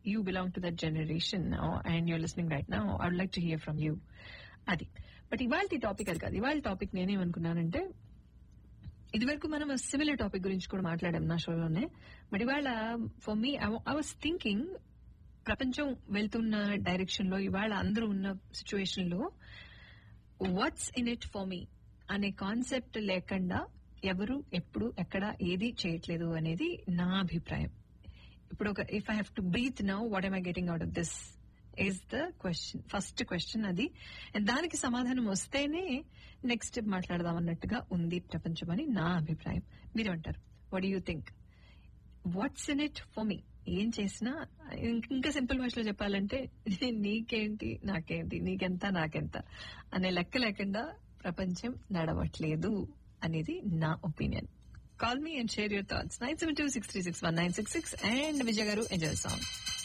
you belong to that generation and you're listening right now I would like to hear from you అది but ఇవాళ topic అది కాదు ఇవాళ topic నేనేమనుకున్నానంటే ఇదివరకు మనం సిమిలర్ టాపిక్ గురించి కూడా మాట్లాడాం నా షోలోనే బట్ ఇవాళ for me I was thinking ప్రపంచం వెళ్తున్న డైరెక్షన్ లో ఇవాళ అందరూ ఉన్న సిచ్యువేషన్ లో what's in it for me అనే కాన్సెప్ట్ లేకుండా ఎవరు ఎప్పుడు ఎక్కడ ఏది చేయట్లేదు అనేది నా అభిప్రాయం ఇప్పుడు ఒక if I have to breathe now what am I getting out of this is the question first question అది దానికి సమాధానం వస్తేనే నెక్స్ట్ మాట్లాడదాం అన్నట్టుగా ఉంది ప్రపంచం అని నా అభిప్రాయం మీరు అంటారు what you think what's in it for me ఏం చేసినా ఇంక- ఇంకా సింపుల్ భాషలో చెప్పాలంటే నీకేంటి నాకేంటి నీకెంత నాకెంత అనే లెక్క లేకుండా ప్రపంచం నడవట్లేదు అనేది నా opinion call me and share your thoughts nine seven two six three six one nine six six and Vijay garu enjoy song